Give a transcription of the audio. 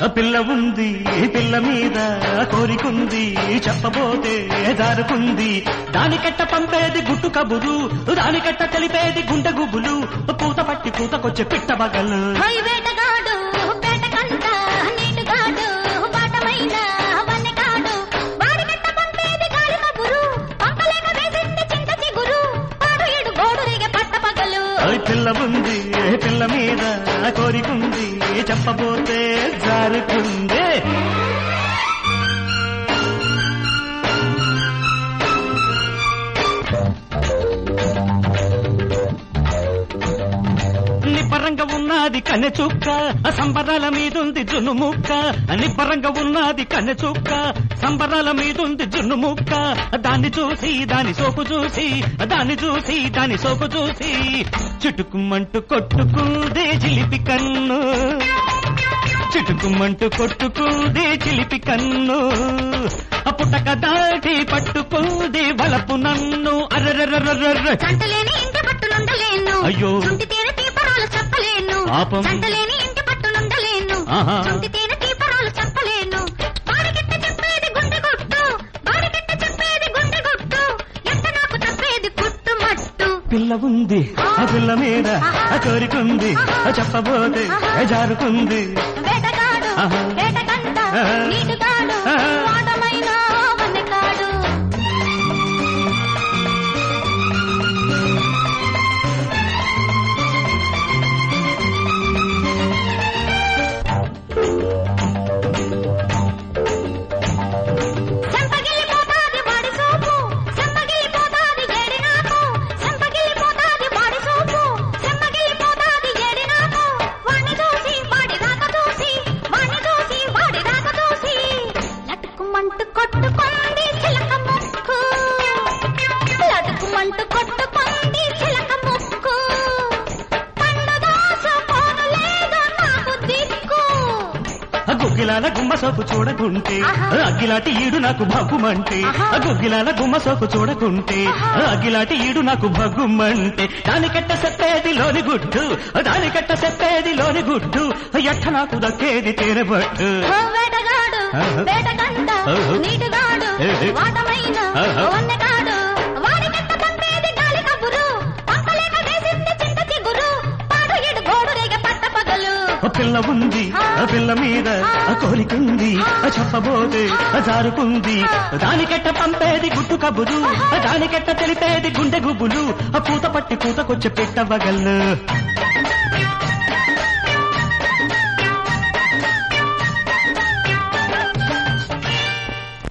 పిల్ల ఉంది పిల్ల మీద కోరికుంది చెప్పబోతే జారుకుంది దానికెట్ట పంపేది గుట్టు కబురు దానికెట్ట తెలిపేది గుండె గుబులు పూత పట్టి పూతకొచ్చే పిట్ట బగలు హై వేటగాడు పేటకంట నీటుగాడు బాటమైన వన్నెగాడు వాడికెట్ట పంపేది గాలి కబురు పంపలేక వేసింది చింత చిగురు పాడు ఏడు గోడు రేగ పట్ట పగలు ఓయ్ పిల్ల ఉంది పిల్ల మీద కోరికుంది చెప్పబోతే జారుకుంది నిబ్బరంగా ఉన్నది కన్నె చుక్క సంబరాల మీదుంది జున్ను ముక్క నిబ్బరంగా ఉన్నది కన్నె చుక్క సంబరాల మీదుంది జున్ను ముక్క దాన్ని చూసి దాని సోపు చూసి దాన్ని చూసి దాని సోపు చూసి చుట్టుకుమ్మంటూ కొట్టుకుందే చిలిపి కన్ను చిటుకుమంటూ కొట్టుకుంది చిలిపి కన్ను ఆ పుట్టక దాటి పట్టుకుంది వలపు నన్ను అర్రర్రర్రర్ర సంటలేని ఇంటి పట్టునుండలేను అయ్యో. చుంటి తేనె తీపరాలు చెప్పలేను పాపం. సంటలేని ఇంటి పట్టునుండలేను ఆహా. చుంటి తేనె తీపరాలు చెప్పలేను వాడికెట్ట చెప్పేది గుండె గుట్టు వాడికెట్ట చెప్పేది గుండె గుట్టు ఎంత నాకు చెప్పేది గుట్టు మట్టు పిల్ల ఉంది ఆ పిల్ల మీద ఆ కోరికుంది ఆ చెప్పబోతే ఆ జారుకుంది వేటగాడు ఆహా. వేటకంట ఆహా. నీటుగాడు ఆహా. వాటమైన వన్నెకాడు చెంపగిల్లిపోతాది వాడి సోపు చెంపగిల్లిపోతాది ఏడి నాకు చెంపగిల్లిపోతాది వాడి సోపు చెంపగిల్లిపోతాది ఏడి నాకు వాణ్ణి చూసి వాడి రాక చూసి వాణ్ణి చూసి వాడి రాక చూసి లటుకుమంటూ కొట్టుకోండి చిలక ముక్కు లటుకుమంటూ కొట్టుకోండి చిలక ముక్కు పండుదాస పోను లేదు నాకు దిక్కు ఆ గుగ్గిలాల గుమ్మ సోపు చూడకుంటే ఆహా. ఆ అగ్గిలాటి ఈడు నాకు భగ్గుమంటే ఆహా. ఆ గుగ్గిలాల గుమ్మ సోపు చూడకుంటే ఆహా. ఆ అగ్గిలాటి ఈడు నాకు భగ్గుమంటే దానికెట్ట చెప్పేది లోని గుడ్డు దానికెట్ట చెప్పేది లోని గుడ్డు ఎట్ట నాకు దక్కేది తేనెబట్టు ఓ వేటగాడు ఆహా. వేటకంట ఆహా. నీటుగాడు ఏహే. వాటమైన ఆహా. వన్నెగాడు వాడికెట్ట పంపేది గాలి కబురు పంపలేక వేసింది చింత చిగురు పాడు ఏడు గోడు రేగ పట్ట పగలు ఆ పిల్ల ఉంది ఆ పిల్ల మీద ఆ కోరికుంది ఆ చెప్పబోతే ఆ జారుకుంది దానికెట్ట పంపేది గుట్టు కబురు దానికెట్ట తెలిపేది గుండె గుబులు ఆ పూత పట్టి పూతకొచ్చే పెట్టవగల్లు